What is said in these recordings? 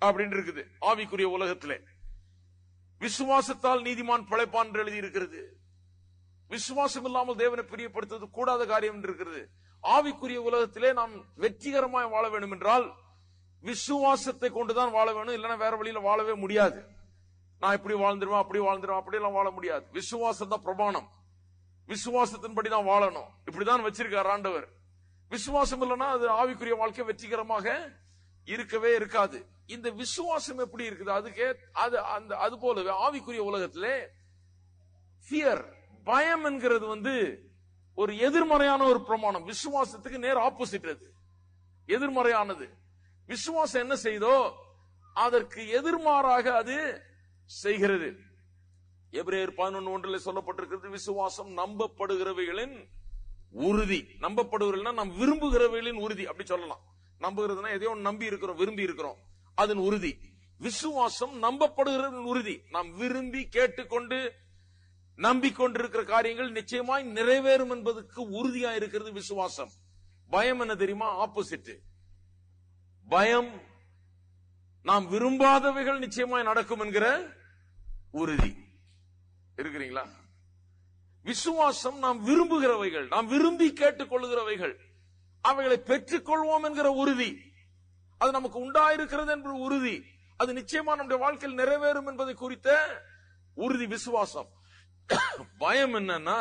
அப்படின்னு இருக்குது ஆவிக்குரிய உலகத்திலே விசுவாசத்தால் நீதிமான் பிழைப்பான் என்று எழுதி இருக்கிறது விசுவாசம் இல்லாமல் தேவனை பிரியப்படுத்துவது கூடாத காரியம் என்று இருக்கிறது ஆவிக்குரிய உலகத்திலே நாம் வெற்றிகரமாய் வாழ வேண்டும் என்றால் விசுவாசத்தை கொண்டுதான் வாழ வேணும் இல்லைன்னா வேற வழியில வாழவே முடியாது நான் இப்படி வாழ்ந்துருவேன் அப்படி வாழ்ந்துருவேன் அப்படி எல்லாம் வாழ முடியாது விசுவாசம் தான் பிரமாணம் விசுவாசத்தின்படி தான் வாழணும் இப்படிதான் வச்சிருக்கார் ஆண்டவர் விசுவாசம் இல்லைன்னா அது ஆவிக்குரிய வாழ்க்கை வெற்றிகரமாக இருக்கவே இருக்காது இந்த விசுவாசம் எப்படி இருக்குது அதுக்கே அது அந்த அது போலவே ஆவிக்குரிய உலகத்திலே ஃபியர் பயம் என்கிறது வந்து ஒரு எதிர்மறையான ஒரு பிரமாணம் விசுவாசத்துக்கு நேர் ஆப்போசிட் அது எதிர்மறையானது விசுவாசம் என்ன செய்தோ அதற்கு எதிர்மாறாக அது செய்கிறது எபிரேயர் பதினொன்று ஒன்றில் சொல்லப்பட்டிருக்கிறது விசுவாசம் நம்பப்படுகிறவைகளின் உறுதி நம்பப்படுகிறவர்கள் நாம் விரும்புகிறவைகளின் உறுதி அப்படி சொல்லலாம் நம்புகிறதுனா எதையோ ஒண்ணு நம்பி இருக்கிறோம் விரும்பி இருக்கிறோம் அதன் உறுதி விசுவாசம் நம்பப்படுகிறவர்களின் உறுதி நாம் விரும்பி கேட்டுக்கொண்டு நம்பிக்கொண்டிருக்கிற காரியங்கள் நிச்சயமாய் நிறைவேறும் என்பதற்கு உறுதியா இருக்கிறது விசுவாசம் பயம் என்ன தெரியுமா ஆப்போசிட் பயம் நாம் விரும்பாதவைகள் நிச்சயமாய் நடக்கும் என்கிற உறுதி இருக்கிறீங்களா விசுவாசம் நாம் விரும்புகிறவைகள் நாம் விரும்பி கேட்டுக்கொள்ளுகிறவைகள் அவைகளை பெற்றுக்கொள்வோம் என்கிற உறுதி அது நமக்கு உண்டாயிருக்கிறது என்ற உறுதி அது நிச்சயமா நம்முடைய வாழ்க்கையில் நிறைவேறும் என்பதை குறித்த உறுதி விசுவாசம் பயம் என்னன்னா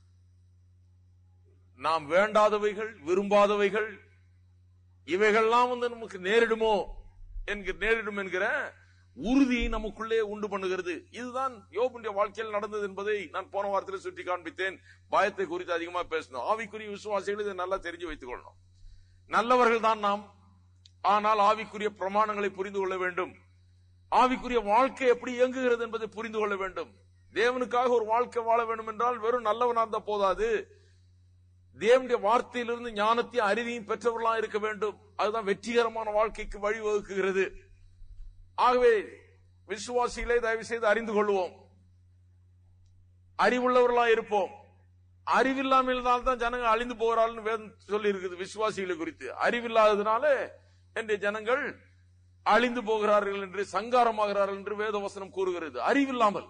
நாம் வேண்டாதவைகள் விரும்பாதவைகள் இவைகள்லாம் வந்து நமக்கு நேரிடுமோ என்கிற நேரிடும் என்கிற உறுதியை நமக்குள்ளே உண்டு பண்ணுகிறது இதுதான் யோபுடைய வாழ்க்கையில் நடந்தது என்பதை நான் போன வாரத்தில் சுட்டி காண்பித்தேன் பயத்தை குறித்து அதிகமா பேசணும் ஆவிக்குரிய விசுவாசிகள் இதை நல்லா தெரிஞ்சு வைத்துக் கொள்ளணும் நல்லவர்கள் தான் நாம் ஆனால் ஆவிக்குரிய பிரமாணங்களை புரிந்து கொள்ள வேண்டும் ஆவிக்குரிய வாழ்க்கை எப்படி இயங்குகிறது என்பதை புரிந்து கொள்ள வேண்டும் தேவனுக்காக ஒரு வாழ்க்கை வாழ வேண்டும் என்றால் வெறும் நல்லவனா இருந்தா போதாது தேவனுடைய வார்த்தையிலிருந்து ஞானத்தையும் அறிவையும் பெற்றவர்களா இருக்க வேண்டும் அதுதான் வெற்றிகரமான வாழ்க்கைக்கு வழிவகுக்குகிறது ஆகவே விசுவாசிகளை தயவு செய்து அறிந்து கொள்வோம் அறிவுள்ளவர்களா இருப்போம் அறிவில்லாமல் தான் ஜனங்கள் அழிந்து போகிறார்கள் வேதம் சொல்லி இருக்குது விசுவாசிகளை குறித்து அறிவில்லாததுனால இன்றைய ஜனங்கள் அழிந்து போகிறார்கள் என்று சங்காரமாகிறார்கள் என்று வேதவசனம் கூறுகிறது அறிவில்லாமல்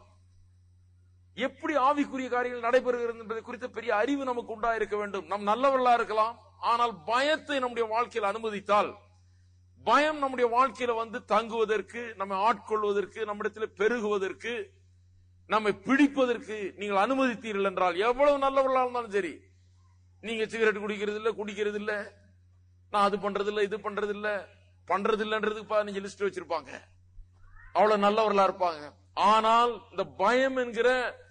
எப்படி ஆவிக்குரிய காரியங்கள் நடைபெறுகிறது என்பதை குறித்த பெரிய அறிவு நமக்கு உண்டாயிருக்க வேண்டும் நம் நல்லவர்களா இருக்கலாம் ஆனால் பயத்தை நம்முடைய வாழ்க்கையில் அனுமதித்தால் பயம் நம்முடைய வாழ்க்கையில வந்து தங்குவதற்கு நம்மை ஆட்கொள்வதற்கு நம்மிடத்தில் பெருகுவதற்கு நம்மை பிடிப்பதற்கு நீங்கள் அனுமதித்தீர்கள் என்றால் எவ்வளவு நல்லவர்களா இருந்தாலும் சரி நீங்க சிகரெட் குடிக்கிறது இல்ல குடிக்கிறது இல்ல நான் அது பண்றது இல்ல இது பண்றது இல்ல பண்றது இல்லன்றதுக்கு பதினஞ்சு லிஸ்ட் வச்சிருப்பாங்க அவ்வளவு நல்லவர்களா இருப்பாங்க ஆனால் இந்த பயம் என்கிற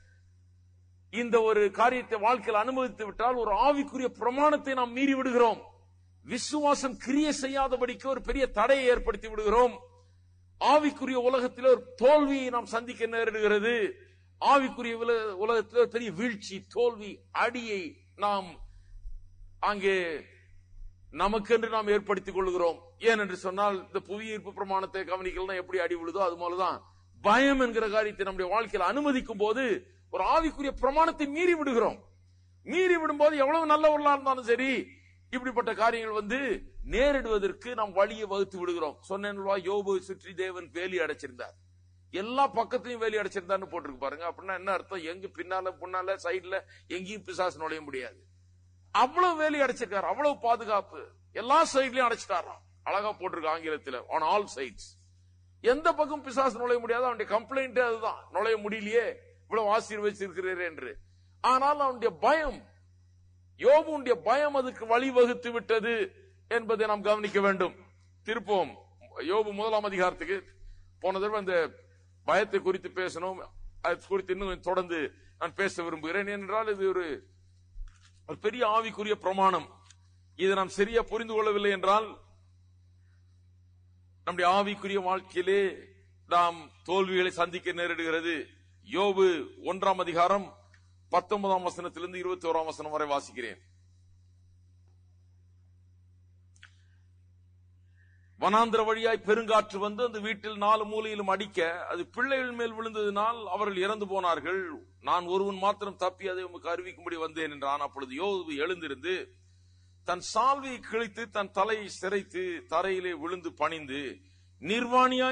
இந்த ஒரு காரியத்தை வாழ்க்கையில் அனுமதித்து விட்டால் ஒரு ஆவிக்குரிய பிரமாணத்தை நாம் மீறி விடுகிறோம் விசுவாசம் கிரிய செய்யாதபடிக்கு ஒரு பெரிய தடையை ஏற்படுத்தி விடுகிறோம் ஆவிக்குரிய உலகத்தில் ஒரு தோல்வியை நாம் சந்திக்க நேரிடுகிறது ஆவிக்குரிய உல- உலகத்தில் ஒரு பெரிய வீழ்ச்சி தோல்வி அடியை நாம் அங்கே நமக்கென்று நாம் ஏற்படுத்திக் கொள்கிறோம் ஏனென்று சொன்னால் இந்த புவியீர்ப்பு பிரமாணத்தை கவனிக்கலாம் எப்படி அடி விழுதோ அது போலதான் பயம் என்கிற காரியத்தை நம்முடைய வாழ்க்கையில் அனுமதிக்கும் போது ஒரு ஆவிக்குரிய பிரமாணத்தை மீறி விடுகிறோம் மீறி விடும்போது எவ்வளவு நல்லவர்களா இருந்தாலும் சரி இப்படிப்பட்ட காரியங்கள் வந்து நேரிடுவதற்கு நாம் வழியை வகுத்து விடுகிறோம் சொன்னேன்வா யோபு சுற்றி தேவன் வேலி அடைச்சிருந்தார் எல்லா பக்கத்தையும் வேலி அடைச்சிருந்தான்னு போட்டிருக்கு பாருங்க அப்படின்னா என்ன அர்த்தம் எங்க பின்னால முன்னால சைடுல எங்கேயும் பிசாசு நுழைய முடியாது அவ்வளவு வேலி அடைச்சிருக்காரு அவ்வளவு பாதுகாப்பு எல்லா சைட்லயும் அடைச்சிட்டாராம் அழகா போட்டிருக்கு ஆங்கிலத்துல ஆன் ஆல் சைட்ஸ் எந்த பக்கம் பிசாசு நுழைய முடியாது அவனுடைய கம்ப்ளைண்ட் அதுதான் நுழைய முடியலையே இவ்வளவு ஆசீர்வதிச்சிருக்கிறீரே என்று ஆனால் அவனுடைய பயம் யோபுடைய பயம் அதுக்கு வழிவகுத்து விட்டது என்பதை நாம் கவனிக்க வேண்டும் திருப்போம் யோபு முதலாம் அதிகாரத்துக்கு போன தடவை அந்த பயத்தை குறித்து பேசணும் அது குறித்து இன்னும் தொடர்ந்து நான் பேச விரும்புகிறேன் ஏனென்றால் இது ஒரு ஒரு பெரிய ஆவிக்குரிய பிரமாணம் இதை நாம் சரியா புரிந்து கொள்ளவில்லை என்றால் நம்முடைய ஆவிக்குரிய வாழ்க்கையிலே நாம் தோல்விகளை சந்திக்க நேரிடுகிறது யோபு ஒன்றாம் அதிகாரம் பத்தொன்பதாம் வசனத்திலிருந்து இருபத்தி ஓராம் வசனம் வரை வாசிக்கிறேன் வனாந்திர வழியாய் பெருங்காற்று வந்து அந்த வீட்டில் நாலு மூலையிலும் அடிக்க அது பிள்ளைகள் மேல் விழுந்ததினால் அவர்கள் இறந்து போனார்கள் நான் ஒருவன் மாத்திரம் தப்பி அதை உமக்கு அறிவிக்கும்படி வந்தேன் என்றான் அப்பொழுது யோபு எழுந்திருந்து தன் சால்வையை கிழித்து தன் தலையை சிரைத்து தரையிலே விழுந்து பணிந்து நிர்வாணியாய்